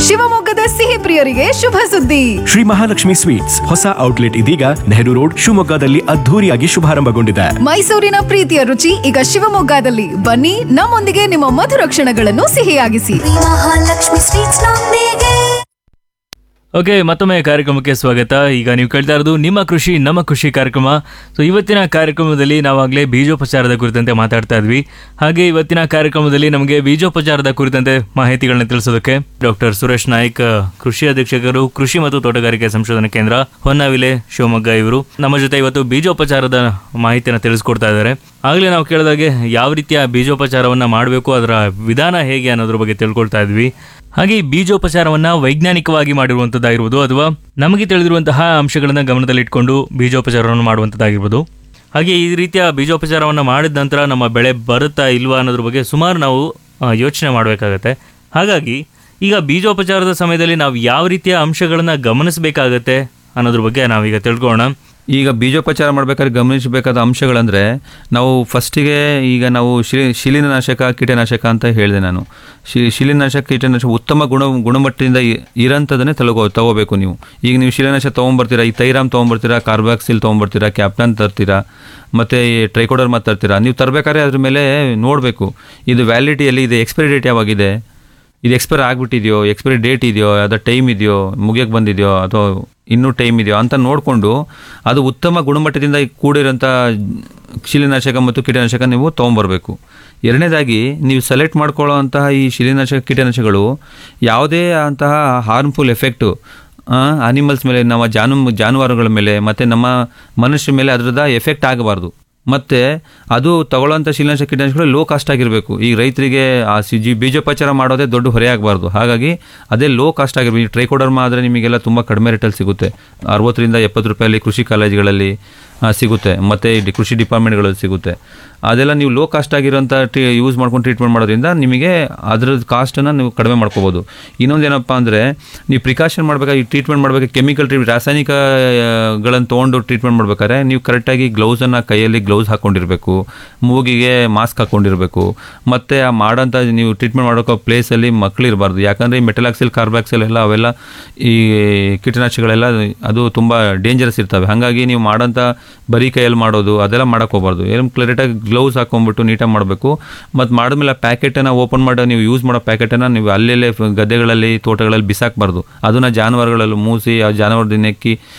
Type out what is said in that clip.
ಶಿವಮೊಗ್ಗದ ಸಿಹಿ ಪ್ರಿಯರಿಗೆ ಶುಭ ಸುದ್ದಿ ಶ್ರೀ ಮಹಾಲಕ್ಷ್ಮಿ ಸ್ವೀಟ್ಸ್ ಹೊಸ ಔಟ್ಲೆಟ್ ಇದೀಗ ನೆಹರು ರೋಡ್ ಶಿವಮೊಗ್ಗದಲ್ಲಿ ಅದ್ಧೂರಿಯಾಗಿ ಶುಭಾರಂಭಗೊಂಡಿದೆ ಮೈಸೂರಿನ ಪ್ರೀತಿಯ ರುಚಿ ಈಗ ಶಿವಮೊಗ್ಗದಲ್ಲಿ ಬನ್ನಿ ನಮ್ಮೊಂದಿಗೆ ನಿಮ್ಮ ಮಧುರ ಕ್ಷಣಗಳನ್ನು ಸಿಹಿಯಾಗಿಸಿ ಮಹಾಲಕ್ಷ್ಮಿ ಸ್ವೀಟ್ಸ್ ನೊಂದಿಗೆ ಓಕೆ ಮತ್ತೊಮ್ಮೆ ಕಾರ್ಯಕ್ರಮಕ್ಕೆ ಸ್ವಾಗತ ಈಗ ನೀವು ಕೇಳ್ತಾ ಇರೋದು ನಿಮ್ಮ ಕೃಷಿ ನಮ್ಮ ಕೃಷಿ ಕಾರ್ಯಕ್ರಮ ಸೊ ಇವತ್ತಿನ ಕಾರ್ಯಕ್ರಮದಲ್ಲಿ ನಾವಾಗಲೇ ಬೀಜೋಪಚಾರದ ಕುರಿತಂತೆ ಮಾತಾಡ್ತಾ ಇದ್ವಿ ಹಾಗೆ ಇವತ್ತಿನ ಕಾರ್ಯಕ್ರಮದಲ್ಲಿ ನಮಗೆ ಬೀಜೋಪಚಾರದ ಕುರಿತಂತೆ ಮಾಹಿತಿಗಳನ್ನ ತಿಳಿಸೋದಕ್ಕೆ ಡಾಕ್ಟರ್ ಸುರೇಶ್ ನಾಯ್ಕ್ ಕೃಷಿ ಅಧೀಕ್ಷಕರು ಕೃಷಿ ಮತ್ತು ತೋಟಗಾರಿಕೆ ಸಂಶೋಧನಾ ಕೇಂದ್ರ ಹೊನ್ನಾವಿಲೆ ಶಿವಮೊಗ್ಗ ಇವರು ನಮ್ಮ ಜೊತೆ ಇವತ್ತು ಬೀಜೋಪಚಾರದ ಮಾಹಿತಿಯನ್ನು ತಿಳಿಸ್ಕೊಡ್ತಾ ಇದ್ದಾರೆ ಆಗಲೇ ನಾವು ಕೇಳಿದಾಗೆ ಯಾವ ರೀತಿಯ ಬೀಜೋಪಚಾರವನ್ನ ಮಾಡಬೇಕು ಅದರ ವಿಧಾನ ಹೇಗೆ ಅನ್ನೋದ್ರ ಬಗ್ಗೆ ತಿಳ್ಕೊಳ್ತಾ ಇದ್ವಿ ಹಾಗೆ ಈ ಬೀಜೋಪಚಾರವನ್ನ ವೈಜ್ಞಾನಿಕವಾಗಿ ಮಾಡಿರುವಂಥದ್ದಾಗಿರ್ಬೋದು ಅಥವಾ ನಮಗೆ ತಿಳಿದಿರುವಂತಹ ಅಂಶಗಳನ್ನ ಗಮನದಲ್ಲಿಟ್ಕೊಂಡು ಬೀಜೋಪಚಾರವನ್ನು ಮಾಡುವಂಥದ್ದಾಗಿರ್ಬೋದು ಹಾಗೆ ಈ ರೀತಿಯ ಬೀಜೋಪಚಾರವನ್ನು ಮಾಡಿದ ನಂತರ ನಮ್ಮ ಬೆಳೆ ಬರುತ್ತಾ ಇಲ್ವಾ ಅನ್ನೋದ್ರ ಬಗ್ಗೆ ಸುಮಾರು ನಾವು ಆ, ಯೋಚನೆ ಮಾಡಬೇಕಾಗತ್ತೆ ಹಾಗಾಗಿ ಈಗ ಬೀಜೋಪಚಾರದ ಸಮಯದಲ್ಲಿ ನಾವು ಯಾವ ರೀತಿಯ ಅಂಶಗಳನ್ನ ಗಮನಿಸಬೇಕಾಗತ್ತೆ ಅನ್ನೋದ್ರ ಬಗ್ಗೆ ನಾವೀಗ ತಿಳ್ಕೊಳ್ಳೋಣ ಈಗ ಬೀಜೋಪಚಾರ ಮಾಡ್ಬೇಕಾದ್ರೆ ಗಮನಿಸಬೇಕಾದ ಅಂಶಗಳಂದರೆ ನಾವು ಫಸ್ಟಿಗೆ ಈಗ ನಾವು ಶಿ ಶಿಲೀನಾಶಕ ಕೀಟನಾಶಕ ಅಂತ ಹೇಳಿದೆ ನಾನು ಶಿ ಶಿಲೀನಾಶಕ ಕೀಟನಾಶಕ ಉತ್ತಮ ಗುಣ ಗುಣಮಟ್ಟದಿಂದ ಇ- ಇರೋಂಥದ್ದನ್ನೇ ತಲಗೋ ತಗೋಬೇಕು ನೀವು ಈಗ ನೀವು ಶಿಲೀನಾಶಕ ತೊಗೊಂಬರ್ತೀರಾ ಈ ತೈರಾಮ್ ತೊಗೊಂಬರ್ತೀರಾ ಕಾರ್ಬಾಕ್ಸಿಲ್ ತೊಗೊಂಬರ್ತೀರಾ ಕ್ಯಾಪ್ಟನ್ ತರ್ತೀರಾ ಮತ್ತು ಟ್ರೈಕೋಡರ್ಮಾ ತರ್ತೀರಾ ನೀವು ತರಬೇಕಾದ್ರೆ ಅದ್ರ ಮೇಲೆ ನೋಡಬೇಕು ಇದು ವ್ಯಾಲಿಡಿಟಿಯಲ್ಲಿ ಇದು ಎಕ್ಸ್ಪೈರಿ ಡೇಟ್ ಯಾವಾಗಿದೆ ಇದು ಎಕ್ಸ್ಪೈರ್ ಆಗಿಬಿಟ್ಟಿದೆಯೋ ಎಕ್ಸ್ಪೈರಿ ಡೇಟ್ ಇದೆಯೋ ಅದರ ಟೈಮ್ ಇದೆಯೋ ಮುಗಿಯೋಕ್ಕೆ ಬಂದಿದೆಯೋ ಅಥವಾ ಇನ್ನೂ ಟೈಮ್ ಇದೆಯೋ ಅಂತ ನೋಡಿಕೊಂಡು ಅದು ಉತ್ತಮ ಗುಣಮಟ್ಟದಿಂದ ಕೂಡಿರೋಂಥ ಶಿಲೀನಾಶಕ ಮತ್ತು ಕೀಟನಾಶಕ ನೀವು ತೊಗೊಂಬರ್ಬೇಕು ಎರಡನೇದಾಗಿ ನೀವು ಸೆಲೆಕ್ಟ್ ಮಾಡ್ಕೊಳ್ಳೋ ಅಂತಹ ಈ ಶಿಲೀನಾಶಕ ಕೀಟನಾಶಕಗಳು ಯಾವುದೇ ಅಂತಹ ಹಾರ್ಮ್ಫುಲ್ ಎಫೆಕ್ಟು ಅನಿಮಲ್ಸ್ ಮೇಲೆ ನಮ್ಮ ಜಾನು ಜಾನುವಾರುಗಳ ಮೇಲೆ ಮತ್ತು ನಮ್ಮ ಮನುಷ್ಯರ ಮೇಲೆ ಅದರದ ಎಫೆಕ್ಟ್ ಆಗಬಾರ್ದು ಮತ್ತು ಅದು ತಗೊಳ್ಳೋಂಥ ಶಿಲಾಂಶ ಕೀಟನಾಶಕಗಳು ಲೋ ಕಾಸ್ಟ್ ಆಗಿರಬೇಕು ಈಗ ರೈತರಿಗೆ ಆ ಸಿ ಜಿ ಬೀಜೋಪಚಾರ ಮಾಡೋದೇ ದೊಡ್ಡ ಹೊರೆ ಆಗಬಾರ್ದು ಹಾಗಾಗಿ ಅದೇ ಲೋ ಕಾಸ್ಟ್ ಆಗಿರ್ಬೇಕು ಈ ಟ್ರೈಕೋಡರ್ಮಾ ಆದರೆ ನಿಮಗೆಲ್ಲ ತುಂಬ ಕಡಿಮೆ ರೇಟಲ್ಲಿ ಸಿಗುತ್ತೆ ಅರವತ್ತರಿಂದ ಎಪ್ಪತ್ತು ರೂಪಾಯಲ್ಲಿ ಕೃಷಿ ಕಾಲೇಜುಗಳಲ್ಲಿ ಆ, ಸಿಗುತ್ತೆ ಮತ್ತು ಈ ಕೃಷಿ ಡಿಪಾರ್ಟ್ಮೆಂಟ್ಗಳಲ್ಲಿ ಸಿಗುತ್ತೆ ಅದೆಲ್ಲ ನೀವು ಲೋ ಕಾಸ್ಟ್ ಆಗಿರೋಂಥ ಟ್ರೀ ಯೂಸ್ ಮಾಡ್ಕೊಂಡು ಟ್ರೀಟ್ಮೆಂಟ್ ಮಾಡೋದ್ರಿಂದ ನಿಮಗೆ ಅದ್ರದ್ದು ಕಾಸ್ಟನ್ನು ನೀವು ಕಡಿಮೆ ಮಾಡ್ಕೋಬೋದು ಇನ್ನೊಂದು ಏನಪ್ಪ ಅಂದರೆ ನೀವು ಪ್ರಿಕಾಷನ್ ಮಾಡ್ಬೇಕಾದ್ರೆ ಈ ಟ್ರೀಟ್ಮೆಂಟ್ ಮಾಡಬೇಕಾದ್ರೆ ಕೆಮಿಕಲ್ ಟ್ರೀಟ್ ರಾಸಾಯನಿಕಗಳನ್ನು ತೊಗೊಂಡು ಟ್ರೀಟ್ಮೆಂಟ್ ಮಾಡ್ಬೇಕಾದ್ರೆ ನೀವು ಕರೆಕ್ಟಾಗಿ ಗ್ಲೌಸನ್ನು ಕೈಯಲ್ಲಿ ಗ್ಲೌಸ್ ಹಾಕ್ಕೊಂಡಿರಬೇಕು ಮೂಗಿಗೆ ಮಾಸ್ಕ್ ಹಾಕ್ಕೊಂಡಿರಬೇಕು ಮತ್ತು ಆ ಮಾಡೋಂಥ ನೀವು ಟ್ರೀಟ್ಮೆಂಟ್ ಮಾಡೋಕೆ ಪ್ಲೇಸಲ್ಲಿ ಮಕ್ಕಳಿರಬಾರ್ದು ಯಾಕಂದರೆ ಈ ಮೆಟಲಾಕ್ಸಿಲ್ ಕಾರ್ಬಾಕ್ಸಿಲ್ ಎಲ್ಲ ಅವೆಲ್ಲ ಈ ಕೀಟನಾಶಕಗಳೆಲ್ಲ ಅದು ತುಂಬ ಡೇಂಜರಸ್ ಇರ್ತವೆ ಹಾಗಾಗಿ ನೀವು ಮಾಡೋಂಥ ಬರೀ ಕೈಯಲ್ಲಿ ಮಾಡೋದು ಅದೆಲ್ಲ ಮಾಡೋಕೆ ಹೋಗ್ಬಾರ್ದು ಏನು ಕ್ಲಿಯರೇಟಾಗಿ ಗ್ಲೌಸ್ ಹಾಕೊಂಡ್ಬಿಟ್ಟು ನೀಟಾಗಿ ಮಾಡಬೇಕು ಮತ್ತು ಮಾಡಿದ್ಮೇಲೆ ಪ್ಯಾಕೆಟನ್ನು ಓಪನ್ ಮಾಡೋ ನೀವು ಯೂಸ್ ಮಾಡೋ ಪ್ಯಾಕೆಟನ್ನು ನೀವು ಅಲ್ಲೆಲ್ಲೇ ಫ- ಗದ್ದೆಗಳಲ್ಲಿ ತೋಟಗಳಲ್ಲಿ ಬಿಸಾಕಬಾರ್ದು ಅದನ್ನು ಜಾನುವಾರುಗಳಲ್ಲಿ ಮೂಸಿ ಆ ಜಾನುವಾರು ನೆಕ್ಕಿ